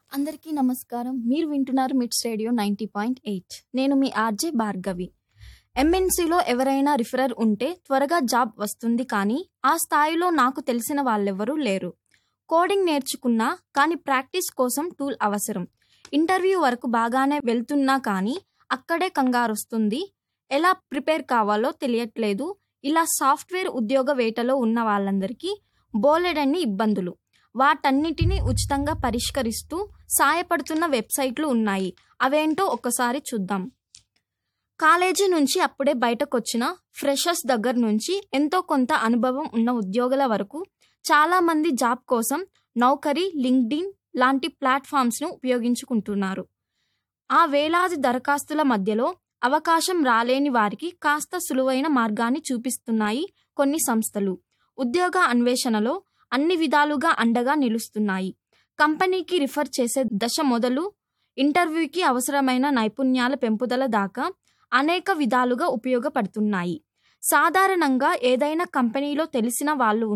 అందరికీ నమస్కారం మీరు వింటున్నారు మిట్స్ రేడియో నైంటీ పాయింట్ ఎయిట్ నేను మీ ఆర్జే భార్గవి ఎంఎన్సీలో ఎవరైనా రిఫరర్ ఉంటే త్వరగా జాబ్ వస్తుంది కానీ ఆ స్థాయిలో నాకు తెలిసిన వాళ్ళెవరూ లేరు కోడింగ్ నేర్చుకున్నా కానీ ప్రాక్టీస్ కోసం టూల్ అవసరం ఇంటర్వ్యూ వరకు బాగానే వెళ్తున్నా కానీ అక్కడే కంగారొస్తుంది ఎలా ప్రిపేర్ కావాలో తెలియట్లేదు ఇలా సాఫ్ట్వేర్ ఉద్యోగ వేటలో ఉన్న వాళ్ళందరికీ బోలెడన్ని ఇబ్బందులు వాటన్నిటిని ఉచితంగా పరిష్కరిస్తూ సాయపడుతున్న వెబ్సైట్లు ఉన్నాయి అవేంటో ఒక్కసారి చూద్దాం కాలేజీ నుంచి అప్పుడే బయటకొచ్చిన ఫ్రెషర్స్ దగ్గర నుంచి ఎంతో కొంత అనుభవం ఉన్న ఉద్యోగుల వరకు చాలామంది జాబ్ కోసం నౌకరీ లింక్డ్ఇన్ లాంటి ప్లాట్ఫామ్స్ను ఉపయోగించుకుంటున్నారు ఆ వేలాది దరఖాస్తుల మధ్యలో అవకాశం రాలేని వారికి కాస్త సులువైన మార్గాన్ని చూపిస్తున్నాయి కొన్ని సంస్థలు ఉద్యోగ అన్వేషణలో అన్ని విధాలుగా అండగా నిలుస్తున్నాయి కంపెనీకి రిఫర్ చేసే దశ మొదలు ఇంటర్వ్యూకి అవసరమైన నైపుణ్యాల పెంపుదల దాకా అనేక విధాలుగా ఉపయోగపడుతున్నాయి సాధారణంగా ఏదైనా కంపెనీలో తెలిసిన వాళ్ళు